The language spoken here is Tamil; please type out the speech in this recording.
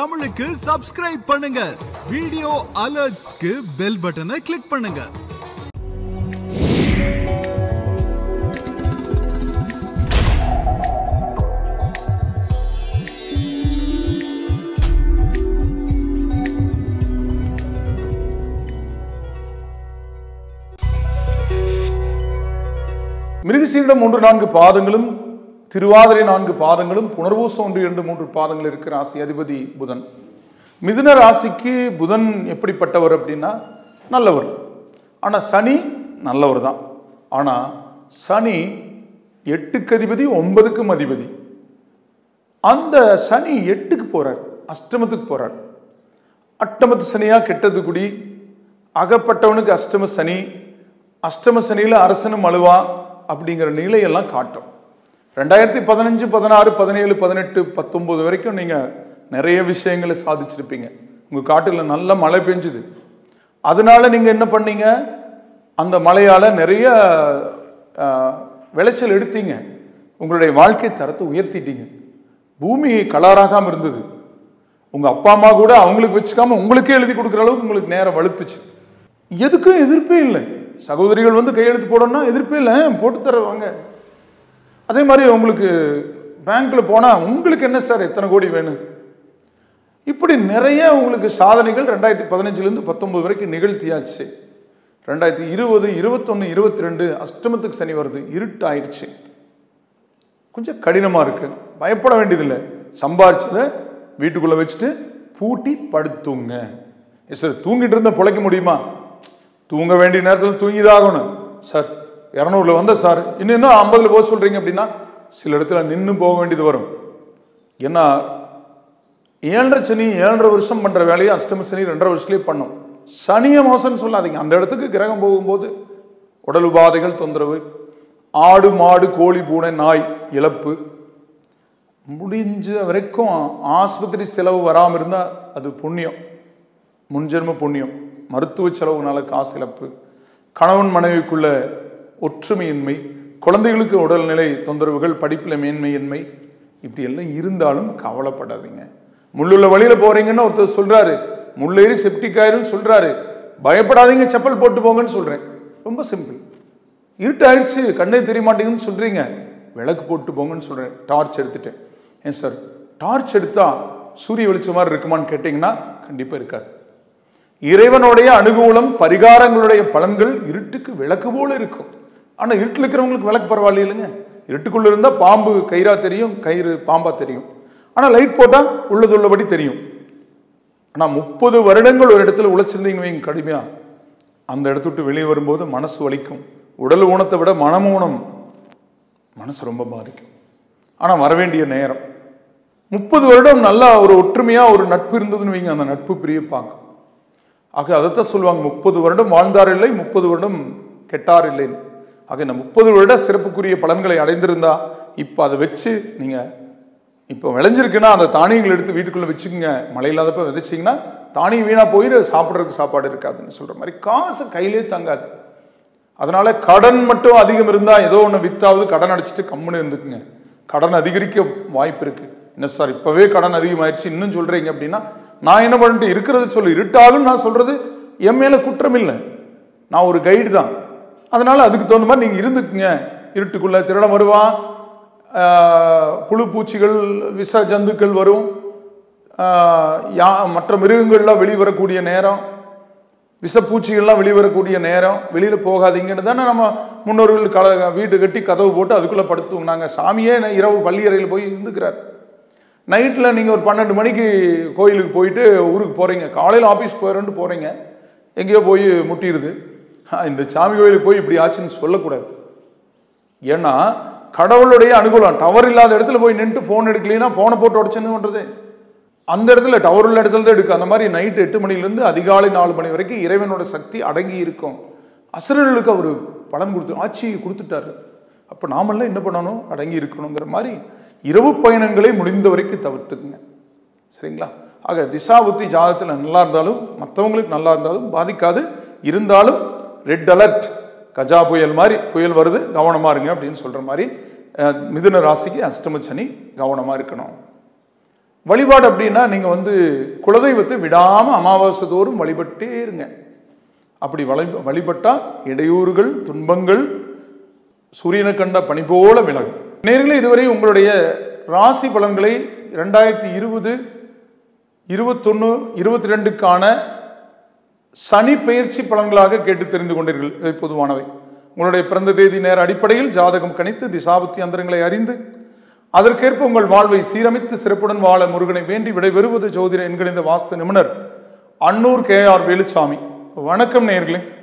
தமிழுக்கு சப்ஸ்கிரைப் பண்ணுங்க வீடியோ அலர்ட்ஸ்க்கு பெல் பட்டனை கிளிக் பண்ணுங்க மிருகசீரிடம் மூன்று நான்கு பாதங்களும் திருவாதிரை நான்கு பாதங்களும் புனர்வூசம் ஒன்று இரண்டு மூன்று பாதங்கள் இருக்கிற ராசி அதிபதி புதன் மிதுன ராசிக்கு புதன் எப்படிப்பட்டவர் அப்படின்னா நல்லவர் ஆனால் சனி நல்லவர் தான் ஆனால் சனி எட்டுக்கு அதிபதி ஒன்பதுக்கும் அதிபதி அந்த சனி எட்டுக்கு போறார் அஷ்டமத்துக்கு போறார் அஷ்டமத்து சனியா கெட்டது குடி அகப்பட்டவனுக்கு அஷ்டம சனி அஷ்டம சனியில அரசனும் அழுவா அப்படிங்கிற நிலையெல்லாம் காட்டும் ரெண்டாயிரத்தி பதினஞ்சு பதினாறு பதினேழு பதினெட்டு பத்தொன்பது வரைக்கும் நீங்க நிறைய விஷயங்களை சாதிச்சிருப்பீங்க உங்க காட்டுல நல்ல மழை பெஞ்சுது அதனால நீங்க என்ன பண்ணீங்க அந்த மழையால நிறைய ஆஹ், விளைச்சல் எடுத்தீங்க உங்களுடைய வாழ்க்கை தரத்தை உயர்த்திட்டீங்க பூமி கலராகாம இருந்தது உங்க அப்பா அம்மா கூட அவங்களுக்கு வச்சுக்காம உங்களுக்கே எழுதி கொடுக்குற அளவுக்கு உங்களுக்கு நேரம் வலுத்துச்சு எதுக்கும் எதிர்ப்பே இல்லை சகோதரிகள் வந்து கையெழுத்து போடணும்னா எதிர்ப்பே இல்லை போட்டு தருவாங்க அதே மாதிரி உங்களுக்கு பேங்க்ல போனா உங்களுக்கு என்ன சார் எத்தனை கோடி வேணும் இப்படி நிறைய உங்களுக்கு சாதனைகள் ரெண்டாயிரத்தி பதினஞ்சுலேருந்து பத்தொன்பது வரைக்கும் நிகழ்த்தியாச்சு ரெண்டாயிரத்தி இருபது இருபத்தொன்று இருபத்தி ரெண்டு அஷ்டமத்துக்கு சனி வருது இருட்டு ஆயிடுச்சு கொஞ்சம் கடினமாக இருக்கு பயப்பட வேண்டியதில்லை சம்பாரிச்சதை வீட்டுக்குள்ளே வச்சுட்டு பூட்டி படுத்துங்க சார் தூங்கிட்டு இருந்தால் பிழைக்க முடியுமா தூங்க வேண்டிய நேரத்தில் தூங்கிதாகணும் சார் இரநூறுல வந்த சார் இன்னும் இன்னும் ஐம்பதுல போக சொல்கிறீங்க அப்படின்னா சில இடத்துல நின்று போக வேண்டியது வரும் ஏன்னா ஏழரை சனி ஏழரை வருஷம் பண்ணுற வேலையை அஷ்டம சனி ரெண்டரை வருஷத்துலேயே பண்ணும் சனியை மோசம்னு சொல்லாதீங்க அந்த இடத்துக்கு கிரகம் போகும்போது உடல் உபாதைகள் தொந்தரவு ஆடு மாடு கோழி பூனை நாய் இழப்பு முடிஞ்ச வரைக்கும் ஆஸ்பத்திரி செலவு வராமல் இருந்தால் அது புண்ணியம் முன்ஜென்ம புண்ணியம் மருத்துவ செலவுனால காசு இழப்பு கணவன் மனைவிக்குள்ள ஒற்றுமையின்மை குழந்தைகளுக்கு உடல்நிலை தொந்தரவுகள் படிப்பில் மேன்மையின்மை இப்படி எல்லாம் இருந்தாலும் கவலைப்படாதீங்க முள்ளுள்ள வழியில போறீங்கன்னு ஒருத்தர் சொல்றாரு முள்ளேறி செப்டிக் ஆயிரும்னு சொல்றாரு பயப்படாதீங்க செப்பல் போட்டு போங்கன்னு சொல்றேன் ரொம்ப சிம்பிள் இருட்டு ஆயிடுச்சு கண்ணே தெரிய மாட்டேங்குதுன்னு சொல்றீங்க விளக்கு போட்டு போங்கன்னு சொல்றேன் டார்ச் எடுத்துட்டேன் ஏன் சார் டார்ச் எடுத்தா சூரிய வெளிச்சம் மாதிரி இருக்குமான்னு கேட்டிங்கன்னா கண்டிப்பா இருக்காது இறைவனுடைய அனுகூலம் பரிகாரங்களுடைய பலன்கள் இருட்டுக்கு விளக்கு போல இருக்கும் ஆனா இருட்டில் இருக்கிறவங்களுக்கு விளக்கு பரவாயில்ல இல்லைங்க இருட்டுக்குள்ள இருந்தா பாம்பு கயிறா தெரியும் கயிறு பாம்பா தெரியும் ஆனா லைட் போட்டா உள்ளது உள்ளபடி தெரியும் ஆனா முப்பது வருடங்கள் ஒரு இடத்துல உழைச்சிருந்தீங்க வைங்க கடுமையா அந்த இடத்த விட்டு வெளியே வரும்போது மனசு வலிக்கும் உடல் ஊனத்தை விட மனம் ஊனம் மனசு ரொம்ப பாதிக்கும் ஆனா வரவேண்டிய நேரம் முப்பது வருடம் நல்லா ஒரு ஒற்றுமையா ஒரு நட்பு இருந்ததுன்னு வைங்க அந்த நட்பு பிரிய பார்க்கும் ஆக அதைத்தான் சொல்லுவாங்க முப்பது வருடம் வாழ்ந்தார் இல்லை முப்பது வருடம் கெட்டார் இல்லைன்னு ஆக இந்த முப்பது வருட சிறப்புக்குரிய பலன்களை அடைந்திருந்தா இப்போ அதை வச்சு நீங்க இப்போ விளைஞ்சிருக்குன்னா அந்த தானியங்கள் எடுத்து வீட்டுக்குள்ள வச்சுக்கோங்க மழை இல்லாதப்ப விதைச்சிங்கன்னா தானியம் வீணா போயிட்டு சாப்பிட்றதுக்கு சாப்பாடு இருக்காதுன்னு சொல்ற மாதிரி காசு கையிலே தங்காது அதனால கடன் மட்டும் அதிகம் இருந்தா ஏதோ ஒன்று வித்தாவது கடன் அடைச்சிட்டு கம்முன்னு இருந்துக்குங்க கடன் அதிகரிக்க வாய்ப்பு இருக்கு என்ன சார் இப்பவே கடன் அதிகமாயிடுச்சு இன்னும் சொல்றீங்க அப்படின்னா நான் என்ன பண்ணிட்டு இருக்கிறது சொல்லு இருட்டாலும் நான் சொல்றது என் மேல குற்றம் இல்லை நான் ஒரு கைடு தான் அதனால அதுக்கு தகுந்த மாதிரி நீங்க இருந்துக்குங்க இருட்டுக்குள்ள திருடம் வருவான் ஆஹ், புழு பூச்சிகள் விஷ ஜந்துக்கள் வரும் ஆஹ், யா மற்ற மிருகங்கள்லாம் வெளிவரக்கூடிய நேரம் விஷப்பூச்சிகள்லாம் வெளிவரக்கூடிய நேரம் வெளியில் போகாதீங்கன்னு தானே நம்ம முன்னோர்கள் கல வீடு கட்டி கதவு போட்டு அதுக்குள்ளே படுத்துவோம் நாங்கள் சாமியே நை- இரவு பள்ளியறையில் போய் இருந்துக்கிறார் நைட்டில் நீங்கள் ஒரு பன்னெண்டு மணிக்கு கோயிலுக்கு போயிட்டு ஊருக்கு போகிறீங்க காலையில் ஆஃபீஸ் போயிடறேன்ட்டு போகிறீங்க எங்கேயோ போய் முட்டிடுது ஆ, இந்த சாமி கோயிலுக்கு போய் இப்படி ஆச்சுன்னு சொல்லக்கூடாது ஏன்னா கடவுளுடைய அனுகூலம் டவர் இல்லாத இடத்துல போய் நின்று ஃபோன் எடுக்கலைன்னா ஃபோனை போட்டு உடச்சுன்னு பண்ணுறது அந்த இடத்துல டவர் உள்ள இடத்துல தான் எடுக்கும் அந்த மாதிரி நைட் எட்டு மணிலேருந்து அதிகாலை நாலு மணி வரைக்கும் இறைவனோட சக்தி அடங்கி இருக்கும் அசுரர்களுக்கு அவர் பலன் கொடுத்து ஆட்சி கொடுத்துட்டாரு அப்போ நாமெல்லாம் என்ன பண்ணணும் அடங்கி இருக்கணுங்கிற மாதிரி இரவு பயணங்களை முடிந்த வரைக்கும் தவிர்த்துக்குங்க சரிங்களா ஆக திசா புத்தி ஜாதகத்தில் நல்லா இருந்தாலும் மற்றவங்களுக்கு நல்லா இருந்தாலும் பாதிக்காது இருந்தாலும் ரெட் அலர்ட் கஜா புயல் மாதிரி புயல் வருது கவனமா இருங்க அப்படின்னு சொல்ற மாதிரி அஹ், மிதுன ராசிக்கு அஷ்டம சனி கவனமா இருக்கணும் வழிபாடு அப்படின்னா நீங்க வந்து குலதெய்வத்தை விடாம அமாவாசை தோறும் வழிபட்டே இருங்க அப்படி வழி வழிபட்டா இடையூறுகள் துன்பங்கள் சூரியனை கண்ட பனி போல விலகும் நேர்களே இதுவரை உங்களுடைய ராசி பலன்களை ரெண்டாயிரத்தி இருபது இருபத்தொன்னு இருபத்தி ரெண்டுக்கான சனி பெயர்ச்சி பலன்களாக கேட்டு தெரிந்து கொண்டீர்கள் இவை பொதுவானவை உங்களுடைய பிறந்த தேதி நேர அடிப்படையில் ஜாதகம் கணித்து திசாபுத்தி அந்தரங்களை அறிந்து அதற்கேற்ப உங்கள் வாழ்வை சீரமைத்து சிறப்புடன் வாழ முருகனை வேண்டி விடைபெறுவது ஜோதிட என்கிற இந்த வாஸ்து நிபுணர் அன்னூர் கே ஆர் வேலுச்சாமி வணக்கம் நேயர்களே